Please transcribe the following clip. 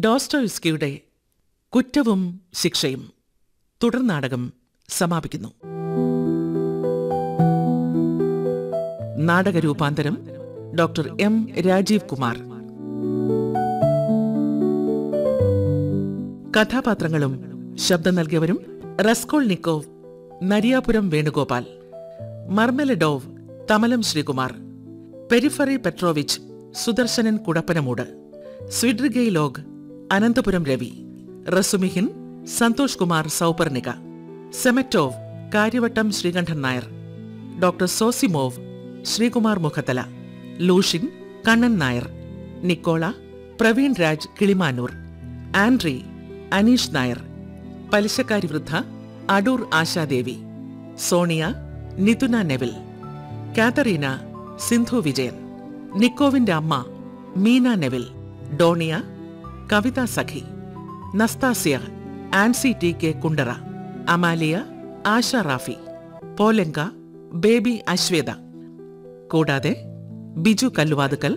ഡോസ്റ്റോയുസ്കിയുടെ കുറ്റവും ശിക്ഷയും തുടർ നാടകം സമാപിക്കുന്നു നാടക രൂപാന്തരം ഡോക്ടർ എം രാജീവ് കുമാർ കഥാപാത്രങ്ങളും ശബ്ദം നൽകിയവരും Raskolnikov Nariyapuram Venugopal Marmeladov Thamalam Sreekumar Porfiry Petrovich Sudarsanan Kudappanamoodu Svidrigailov Ananthapuram Ravi Razumikhin Santhosh Kumar Souparnika Zametov Kariavattom Sreekandan Nair doctor Zosimov Sreekumar Mukhathala Luzhin Kannan Nair Nikola Praveen Raj Kilimanoor Andrei Aneesh Nair പലിശക്കാരി വൃദ്ധ Adoor Ashadevi Sonia Nithuna Neville Katerina Sindhu Vijayan നിക്കോവിന്റെ അമ്മ Meena Neville Dounia Kavitha Sakhi Nastasya Ancy T K Kundara Amalia Asha Rafi Polenka Baby Ashwetha കൂടാതെ ബിജു കല്ലുവാതുക്കൽ